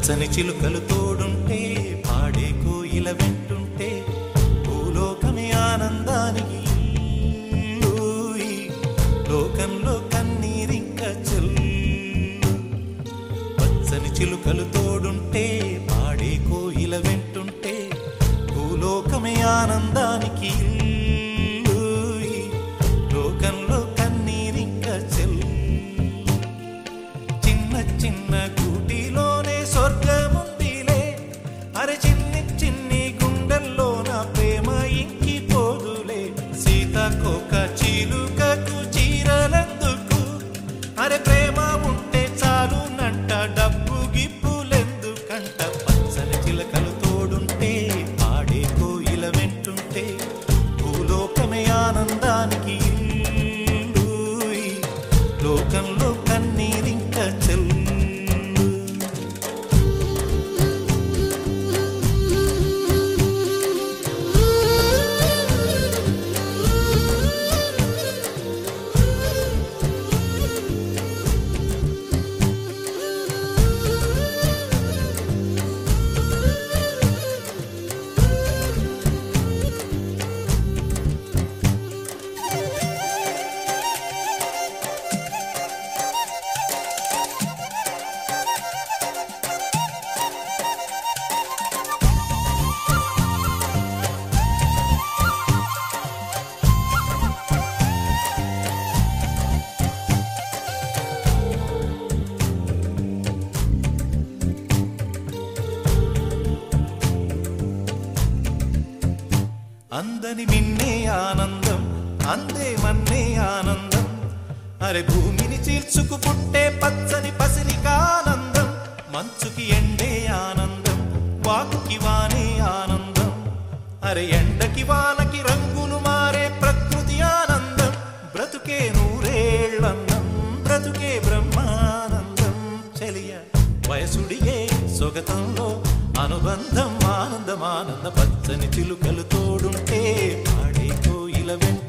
పచ్చని చిలుకలు తోడుంటే పాడే కోయిల వెంటుంటే భూలోకమే ఆనందానికి ఊయి. లోకంలో కన్నీరింక చెల్లు పచ్చని చిలుకలు తోడుంటే పాడే కోయిల వెంటుంటే భూలోకమే ఆనందానికి ఊయి. లోకంలో కన్నీరింక చెల్లు చిన్న చిన్న కూటిలోనే స్వర్గముందిలే అరే చిన్ని చిన్ని గుండెల్లో నా ప్రేమ ఇంకి పోదులే సీతకోక చీలుకకు చీరలందుకు అరే ప్రేమ ఉంటే చాలునంట డబ్బు గిప్పులెందుకంట పచ్చని చిలకలు తోడుంటే పాడే కోయిల వెంటుంటే భూలోకమే ఆనందానికి ఇల్లూయి. లోకంలో కన్నీరింక చెల్లు అందని మిన్నే ఆనందం అందే మన్నే ఆనందం అరే భూమిని చీల్చుకు పుట్టే పచ్చని పసిరికానందం మంచుకి ఎండే ఆనందం వాకుకి వానే ఆనందం అరే ఎండకి వానకి రంగులు మారే ప్రకృతి ఆనందం బ్రతుకే నూరేళ్ళందం బ్రతుకే బ్రహ్మానందం చెలియ వయసుడిగే సొగతంలో అనుబంధం ఆనందం ఆనంద పచ్చని చిలుకలు తోడుంటే పాడే కోయిల వెంట